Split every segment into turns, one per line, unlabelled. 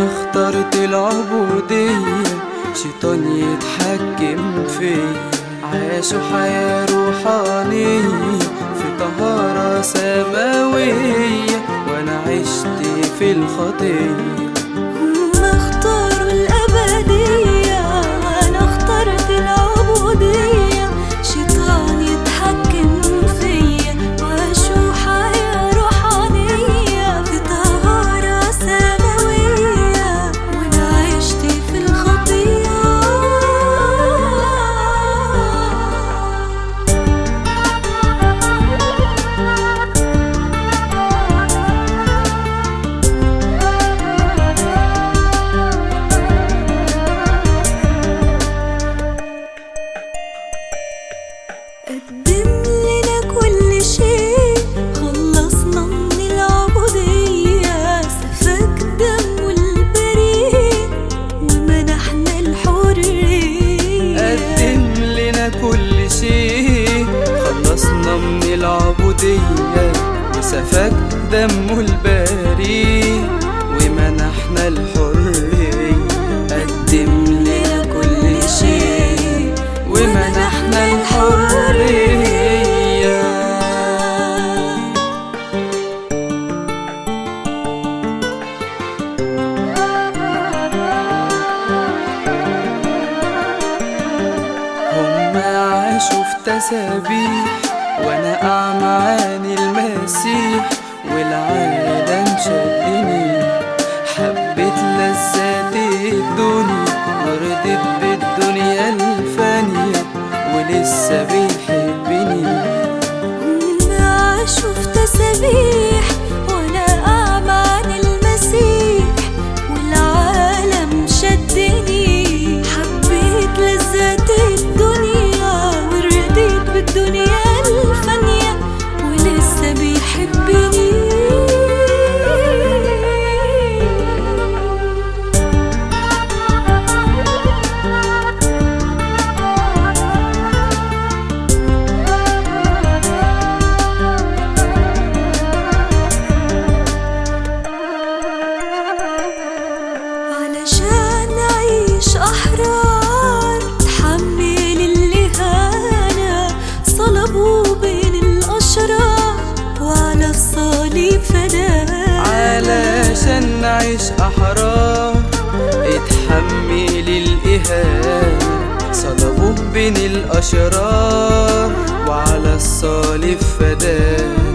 انا اخترت العبودية شيطان يتحكم فيا عاشوا حياة روحانية في طهارة سماوية وانا عشت في الخطية
هم اختاروا الأبدية أنا اخترت العبودية شيطان يتحكم فيا وأعيشوا حياة روحانية في طهارة سماوية وأنا عشت في الخطية قدم لنا كل شيء خلصنا من العبودية سفك دمه البريء ومنحنا الحرية
قدم لنا كل شيء خلصنا من العبودية وسفك دمه البريء ومنحنا الحرية قدم لنا كل شيء ومنحنا الحرية هم عاشوا في تسابيح وانا اعمى عن المسيح والعالم شدني حبيت لذات الدنيا ورضيت بالدنيا الفانية ولسه بيحبني
هم عاشوا في تسابيح وانا اعمى عن المسيح والعالم شدني حبيت لذات الدنيا ورضيت بالدنيا الفانية ولسه بيحبني علشان نعيش أحرار تحمل الإهانة صلبوا بين الأشرار وعلى الصليب فدانا
علشان نعيش أحرار اتحمل الإهانة صلبوه بين الأشرار وعلى الصليب فدانا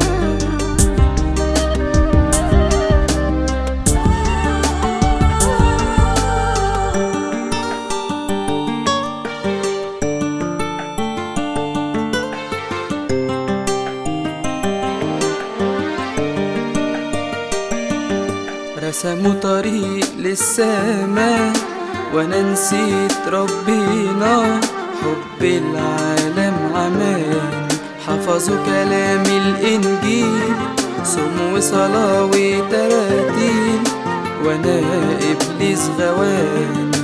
رسموا طريق للسماء وانا نسيت ربنا حب العالم عماني حفظوا كلام الانجيل صوم وصلاة وتراتيل وانا ابليس غواني